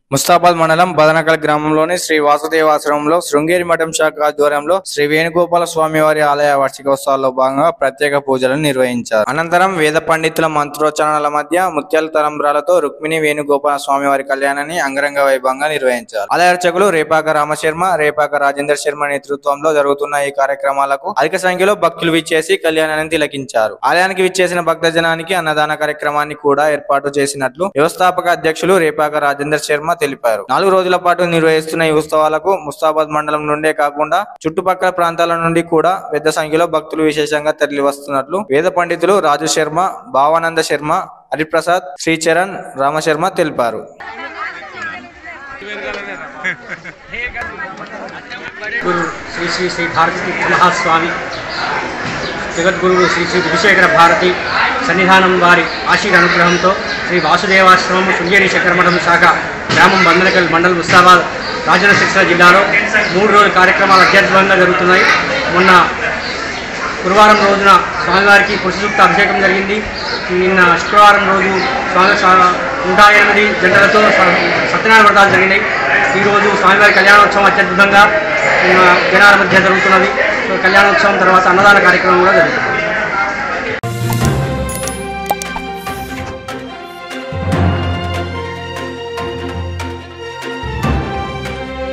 ముస్తాబాద్ మండలం బదనకల్ గ్రామంలోని శ్రీ వాసుదేవాశ్రమంలో శృంగేరి మఠం శాఖ ఆధ్వర్యంలో శ్రీ వేణుగోపాల స్వామి వారి ఆలయ వార్షికోత్సవాల్లో భాగంగా ప్రత్యేక పూజలను నిర్వహించారు అనంతరం వేద పండితుల మంత్రోచ్చారణల మధ్య ముత్యాల తలంబ్రాలతో రుక్మిణి వేణుగోపాల స్వామి వారి కళ్యాణాన్ని అంగరంగ వైభవంగా నిర్వహించారు ఆలయ అర్చకులు రేపాక రామశర్మ రేపాక రాజేందర్ శర్మ నేతృత్వంలో జరుగుతున్న ఈ కార్యక్రమాలకు అధిక సంఖ్యలో భక్తులు విచ్చేసి కళ్యాణాన్ని తిలకించారు ఆలయానికి విచ్చేసిన భక్తజనానికి అన్నదాన కార్యక్రమాన్ని కూడా ఏర్పాటు చేసినట్లు వ్యవస్థాపక అధ్యక్షులు రేపాక రాజేందర్ శర్మ తెలిపారు నాలుగు రోజుల పాటు నిర్వహిస్తున్న ఈ ఉత్సవాలకు ముస్తాబాద్ మండలం నుండే కాకుండా చుట్టుపక్కల ప్రాంతాల నుండి కూడా పెద్ద సంఖ్యలో భక్తులు విశేషంగా తరలి వస్తున్నట్లు వేద పండితులు రాజు శర్మ భావానంద శర్మ హరిప్రసాద్ శ్రీచరణ్ రామశర్మ తెలిపారు గురు శ్రీ శ్రీ శ్రీ భారతి మహాస్వామి జగద్గురువు శ్రీ శ్రీ విజయశేఖర భారతి సన్నిధానం వారి ఆశీర్ అనుగ్రహంతో శ్రీ వాసుదేవాశ్రమం శృంగేరి శంకరమఠం శాఖ గ్రామం బందనకల్ మండల్ ముస్తాబాద్ రాజన్న శిక్షణ జిల్లాలో మూడు రోజుల కార్యక్రమాలు అత్యద్భుతంగా జరుగుతున్నాయి మొన్న గురువారం రోజున స్వామివారికి పురుషసూక్త అభిషేకం జరిగింది నిన్న శుక్రవారం రోజు స్వామి స్వా- నూట ఎనిమిది జంటలతో స- సత్యనారాయణ వ్రతాలు జరిగినాయి ఈరోజు స్వామివారి కళ్యాణోత్సవం అత్యద్భుతంగా ఉన్న జనాల మధ్య జరుగుతున్నది సో కళ్యాణోత్సవం తర్వాత అన్నదాన కార్యక్రమం కూడా జరుగుతుంది